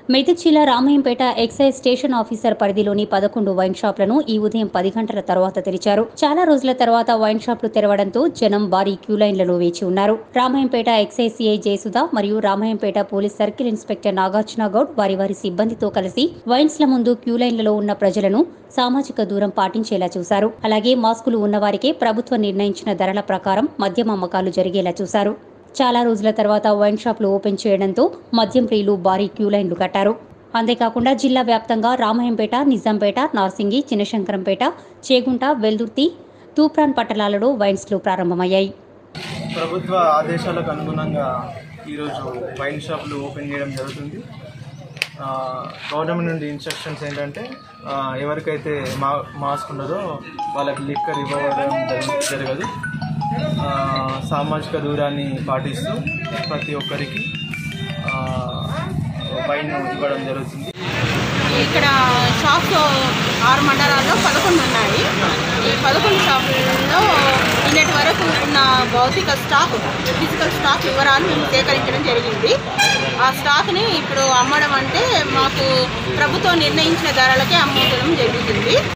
మెదక్ జిల్లా Ramayampet excise station officer పరిధిలోని పదకొండు వైన్ షాపులను ఈ ఉదయం పది గంటల తర్వాత తెరిచారు చాలా రోజుల తర్వాత వైన్ షాపులు తెరవడంతో జనం భారీ క్యూ లైన్లలో వేచి ఉన్నారు రామయ్యంపేట ఎక్సైజ్ సిఐ జయసుధ మరియు Ramayampet police circle inspector Nagarjuna Goud వారి వారి సిబ్బందితో కలిసి వైన్స్ల ముందు క్యూ లైన్లలో ఉన్న ప్రజలను సామాజిక దూరం పాటించేలా చూశారు అలాగే మాస్కులు ఉన్నవారికే ప్రభుత్వం నిర్ణయించిన ధరల ప్రకారం మద్యం అమ్మకాలు జరిగేలా చూశారు చాలా రోజుల తర్వాత వైన్ షాపులు ఓపెన్ చేయడంతో మద్యం ప్రియులు భారీ క్యూ లైన్లు కట్టారు అంతేకాకుండా జిల్లా వ్యాప్తంగా రామయంపేట నిజాంపేట నార్సింగి చిన్నశంకరంపేట చేగుంట వెల్దుర్తి తూప్రాన్ పట్టణాలలో వైన్స్లు ప్రారంభమయ్యాయి ప్రభుత్వ ఆదేశాలకు అనుగుణంగా ఈరోజు వైన్ షాపులు ఓపెన్ చేయడం జరుగుతుంది ఆ, గవర్నమెంట్ నుండి ఇన్స్ట్రక్షన్స్ ఏంటంటే ఆ, ఎవరికైతే మా మాస్క్ ఉన్నదో వాళ్ళకి లిక్కర్ ఇవ్వడం జరగ- జరగదు ఆ, సామాజిక దూరాన్ని పాటిస్తూ ప్రతి ఒక్కరికి ఆ, వైన్ ఇవ్వడం జరుగుతుంది ఇక్కడ షాప్స్ ఆరు మండలాల్లో పదకొండు ఉన్నాయి ఈ పదకొండు షాపులలో నిన్నటి వరకు ఉన్న భౌతిక స్టాక్ ఫిజికల్ స్టాక్ వివరాలు మేము సేకరించడం జరిగింది ఆ స్టాక్ని ఇప్పుడు అమ్మడం అంటే మాకు ప్రభుత్వం నిర్ణయించిన ధరలకే అమ్మడం జరుగుతుంది